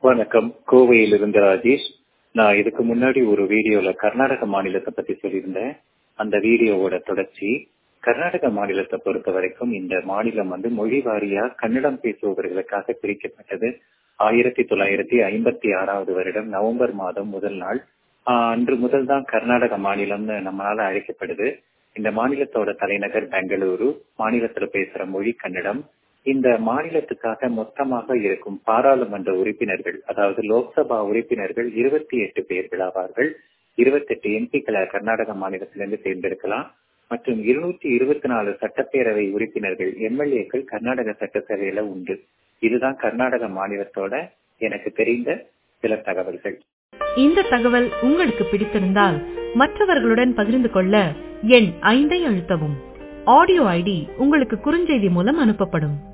வணக்கம் கோவையிலிருந்து ராஜேஷ் நான் இதுக்கு முன்னாடி ஒரு வீடியோல கர்நாடக மாநிலத்தை பத்தி சொல்லியிருந்தேன் அந்த வீடியோவோட தொடர்ச்சி கர்நாடக மாநிலத்தை பொறுத்த வரைக்கும் இந்த மாநிலம் வந்து மொழி வாரியா கன்னடம் பேசுபவர்களுக்காக பிரிக்கப்பட்டது ஆயிரத்தி தொள்ளாயிரத்தி ஐம்பத்தி ஆறாவது வருடம் நவம்பர் மாதம் முதல் நாள் ஆஹ் அன்று முதல் தான் கர்நாடக மாநிலம்னு நம்மளால அழைக்கப்படுது இந்த மாநிலத்தோட தலைநகர் பெங்களூரு மாநிலத்துல பேசுற மொழி கன்னடம் இந்த மாநிலத்துக்காக மொத்தமாக இருக்கும் பாராளுமன்ற உறுப்பினர்கள் அதாவது லோக்சபா உறுப்பினர்கள் இருபத்தி எட்டு பேர்கள் ஆவார்கள் இருபத்தி எட்டு எம்பிக்களை கர்நாடக மாநிலத்திலிருந்து தேர்ந்தெடுக்கலாம் மற்றும் இருநூத்தி இருபத்தி நாலு சட்டப்பேரவை உறுப்பினர்கள் எம்எல்ஏக்கள் கர்நாடக சட்டசபையில உண்டு இதுதான் கர்நாடக மாநிலத்தோட எனக்கு தெரிந்த சில தகவல்கள் இந்த தகவல் உங்களுக்கு பிடித்திருந்தால் மற்றவர்களுடன் பகிர்ந்து கொள்ள எண் ஐந்தை அழுத்தவும் ஆடியோ ஐடி உங்களுக்கு குறுஞ்செய்தி மூலம் அனுப்பப்படும்